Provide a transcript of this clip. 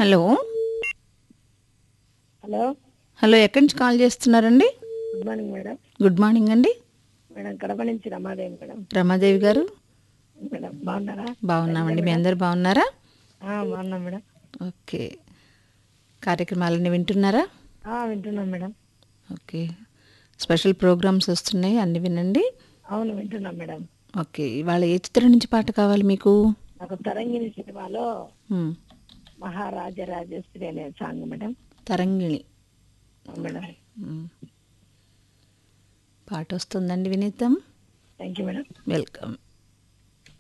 Hello hello hello ఎక్కడి నుంచి call చేస్తున్నారండి good morning madam good morning అండి మేడం కడప నుంచి రమాదేవి మేడం రమాదేవి గారు మేడం బాగున్నారా బాగున్నామండి మీ అందరు బాగున్నారా ఆ, బాగున్నాం మేడం ఓకే కార్యక్రమాలన్నీ వింటున్నారా ఆ, వింటున్నాం మేడం ఓకే స్పెషల్ ప్రోగ్రామ్స్ వస్తున్నాయి అన్ని వినండి అవును వింటున్నాం మేడం ఓకే ఇవాళ ఏ చిత్రం నుంచి పాట కావాలి మీకు నాకు తరంగిణి సినిమాలో మ్మ్. మహారాజరాజేశ్వరి అనే సాంగ్ మేడం తరంగిణి మేడం మ్మ్. పాట వస్తుందండి వినిద్దాం థ్యాంక్ యూ మేడం వెల్కమ్